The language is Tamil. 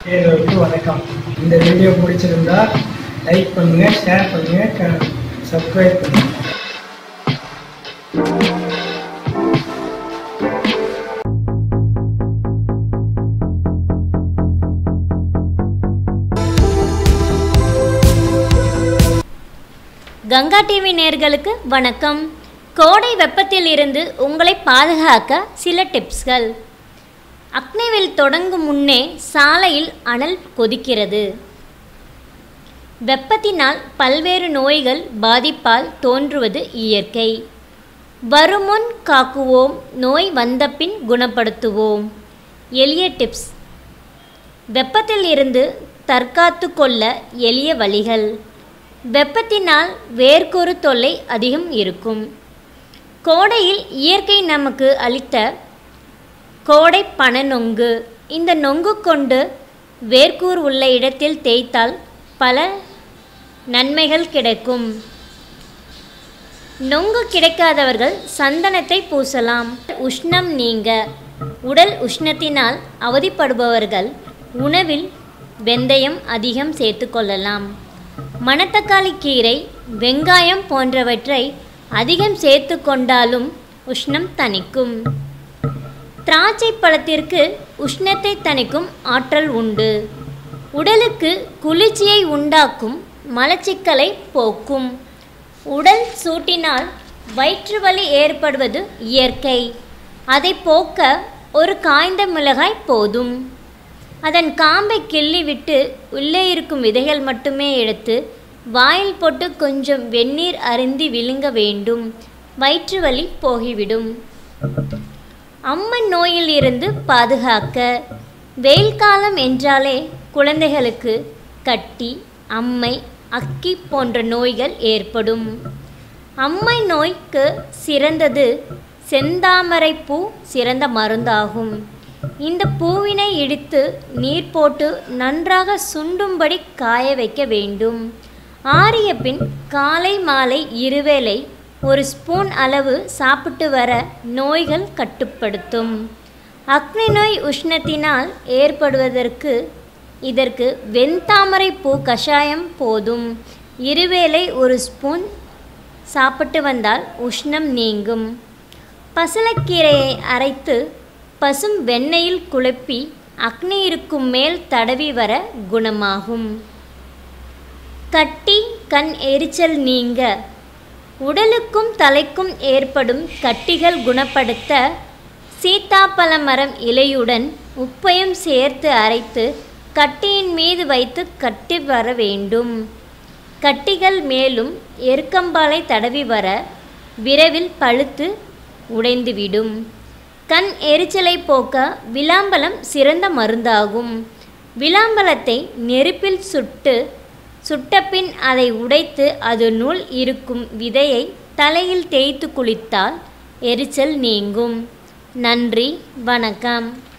நேயர்களுக்கு வணக்கம் இந்த வீடியோ பிடிச்சிருந்தா லைக் பண்ணுங்க ஷேர் பண்ணுங்க சப்ஸ்கிரைப் பண்ணுங்க கங்கா டிவி நேர்களுக்கு வணக்கம் கோடை வெப்பத்தில் இருந்து உங்களை பாதுகாக்க சில டிப்ஸ்கள் அக்னிவில் தொடங்கும் முன்னே சாலையில் அனல் கொதிக்கிறது வெப்பத்தினால் பல்வேறு நோய்கள் பாதிப்பால் தோன்றுவது இயற்கை வருமுன் காக்குவோம் நோய் வந்தபின் குணப்படுத்துவோம் எளிய டிப்ஸ் வெப்பத்தில் இருந்து தற்காத்து கொள்ள எளிய வழிகள் வெப்பத்தினால் வேர்க்குரு தொல்லை அதிகம் இருக்கும் கோடையில் இயற்கை நமக்கு அளித்த கோடை பன நொங்கு இந்த நொங்கு கொண்டு வேர்க்கூர் உள்ள இடத்தில் தேய்த்தால் பல நன்மைகள் கிடைக்கும் நொங்கு கிடைக்காதவர்கள் சந்தனத்தை பூசலாம் உஷ்ணம் நீங்க உடல் உஷ்ணத்தினால் அவதிப்படுபவர்கள் உணவில் வெந்தயம் அதிகம் சேர்த்துக்கொள்ளலாம் மணத்தக்காளி கீரை வெங்காயம் போன்றவற்றை அதிகம் சேர்த்து கொண்டாலும் உஷ்ணம் தணிக்கும் திராட்சை பழத்திற்கு உஷ்ணத்தை தணிக்கும் ஆற்றல் உண்டு உடலுக்கு குளிர்ச்சியை உண்டாக்கும் மலச்சிக்கலை போக்கும் உடல் சூட்டினால் வயிற்று வலி ஏற்படுவது இயற்கை அதை போக்க ஒரு காய்ந்த மிளகாய் போதும் அதன் காம்பை கிள்ளிவிட்டு உள்ளே இருக்கும் விதைகள் மட்டுமே எடுத்து வாயில் போட்டு கொஞ்சம் வெந்நீர் அருந்தி விழுங்க வேண்டும் வயிற்று வலி போகிவிடும் அம்மன் நோயில் இருந்து பாதுகாக்க வெயில் காலம் என்றாலே குழந்தைகளுக்கு கட்டி அம்மை அக்கி போன்ற நோய்கள் ஏற்படும் அம்மை நோய்க்கு சிறந்தது செந்தாமரை பூ சிறந்த மருந்தாகும் இந்த பூவினை இடித்து நீர் போட்டு நன்றாக சுண்டும்படி காய வைக்க வேண்டும் ஆறிய பின் காலை மாலை இருவேளை ஒரு ஸ்பூன் அளவு சாப்பிட்டு வர நோய்கள் கட்டுப்படுத்தும் அக்னி நோய் உஷ்ணத்தினால் ஏற்படுவதற்கு இதற்கு வெண்தாமரை பூ கஷாயம் போதும் இருவேளை ஒரு ஸ்பூன் சாப்பிட்டு வந்தால் உஷ்ணம் நீங்கும் பசலக்கீரையை அரைத்து பசும் வெண்ணெயில் குழப்பி அக்னி இருக்கும் மேல் தடவி வர குணமாகும் கட்டி கண் எரிச்சல் நீங்க உடலுக்கும் தலைக்கும் ஏற்படும் கட்டிகள் குணப்படுத்த சீத்தாப்பழ மரம் இலையுடன் உப்பையும் சேர்த்து அரைத்து கட்டியின் மீது வைத்து கட்டி வர வேண்டும் கட்டிகள் மேலும் எருக்கம்பாலை தடவி வர விரைவில் பழுத்து உடைந்துவிடும் கண் எரிச்சலை போக்க விளாம்பலம் சிறந்த மருந்தாகும் விளாம்பலத்தை நெருப்பில் சுட்டு சுட்டபின் அதை உடைத்து அதனுள் இருக்கும் விதையை தலையில் தேய்த்து குளித்தால் எரிச்சல் நீங்கும் நன்றி வணக்கம்